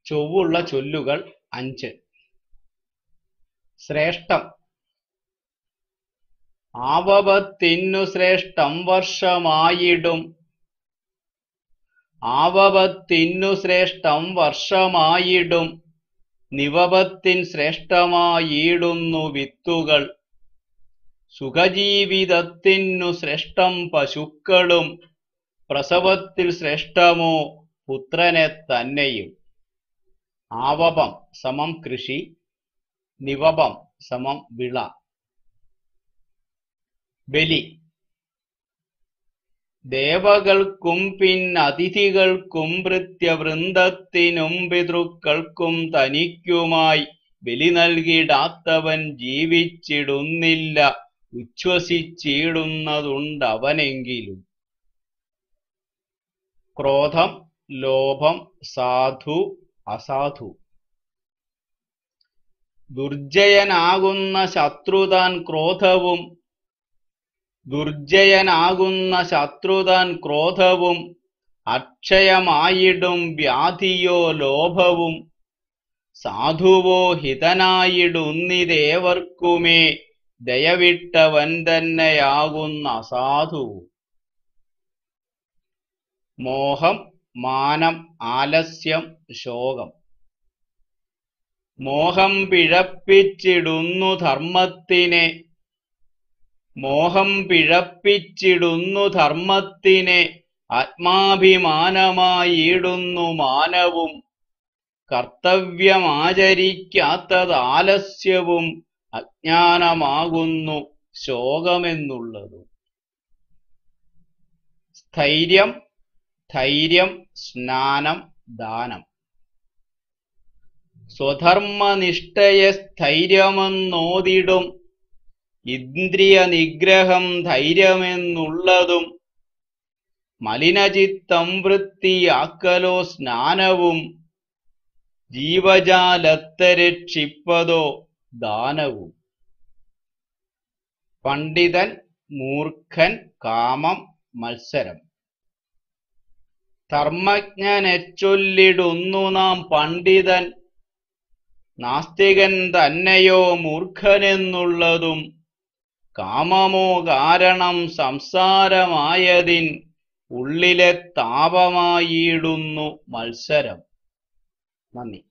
ചൊവ്വുള്ള ചൊല്ലുകൾ അഞ്ച് ശ്രേഷ്ഠം ആവപത്തിന്നു ശ്രേഷ്ഠം വർഷമായിടും ആവപത്തിന്നു ശ്രേഷ്ഠം വർഷമായിടും നിവപത്തിൻ ശ്രേഷ്ഠമായിടുന്നു വിത്തുകൾ സുഖജീവിതത്തിനു ശ്രേഷ്ഠം പശുക്കളും പ്രസവത്തിൽ ശ്രേഷ്ഠമോ പുത്രനെ തന്നെയും ആവപം സമം കൃഷി നിവപം സമം വിള ബലി ദേവകൾക്കും പിന്നതിഥികൾക്കും ഭൃത്യവൃന്ദത്തിനും പിതൃക്കൾക്കും തനിക്കുമായി ബലി നൽകിടാത്തവൻ ജീവിച്ചിടുന്നില്ല ഉച്ഛ്വസിച്ചിടുന്നതുണ്ടവനെങ്കിലും ക്രോധം ലോഭം സാധു അസാധു ദുർജയനാകുന്ന ശത്രുതാൻ ക്രോധവും ദുർജയനാകുന്ന ശത്രുതാൻ ക്രോധവും അക്ഷയമായിടും വ്യാധിയോ ലോഭവും സാധുവോ ഹിതനായിടുന്നിതേവർക്കുമേ ദയവിട്ടവൻ തന്നെയാകുന്ന അസാധുവും മോഹം മാനം ആലസ്യം ശോകം മോഹം പിഴപ്പിച്ചിടുന്നു ധർമ്മത്തിനെ മോഹം പിഴപ്പിച്ചിടുന്നു ധർമ്മത്തിനെ ആത്മാഭിമാനമായിടുന്നു മാനവും കർത്തവ്യമാചരിക്കാത്തത് ആലസ്യവും അജ്ഞാനമാകുന്നു ശോകമെന്നുള്ളതും സ്ഥൈര്യം ധൈര്യം സ്നാനം ദാനം സ്വധർമ്മനിഷ്ഠയെ സ്ഥൈര്യമെന്നോതിടും ഇന്ദ്രിയ നിഗ്രഹം ധൈര്യമെന്നുള്ളതും മലിനചിത്തം വൃത്തിയാക്കലോ സ്നാനവും ജീവജാലത്തെ രക്ഷിപ്പതോ ദാനവും പണ്ഡിതൻ മൂർഖൻ കാമം മത്സരം ധർമ്മജ്ഞനെ ചൊല്ലിടുന്നു നാം പണ്ഡിതൻ നാസ്തികൻ തന്നെയോ മൂർഖനെന്നുള്ളതും കാമമോ കാരണം സംസാരമായതിൻ ഉള്ളിലെ താപമായിടുന്നു മത്സരം നന്ദി